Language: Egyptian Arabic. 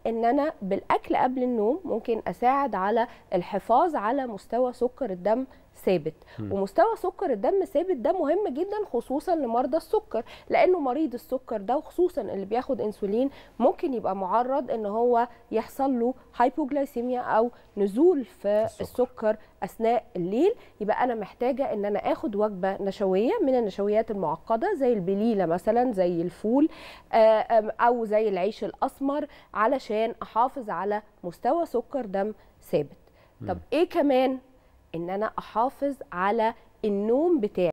ان انا بالاكل قبل النوم ممكن اساعد على الحفاظ على مستوى سكر الدم ثابت ومستوى سكر الدم ثابت ده مهم جدا خصوصا لمرضى السكر لانه مريض السكر ده وخصوصا اللي بياخد انسولين ممكن يبقى معرض ان هو يحصل له هايبوجلايسيميا او نزول في السكر, السكر اثناء الليل يبقى انا محتاجه ان انا اخد وجبه نشويه من النشويات المعقده زي البليله مثلا زي الفول او زي العيش الاسمر علشان احافظ على مستوى سكر دم ثابت طب ايه كمان ان انا احافظ على النوم بتاعي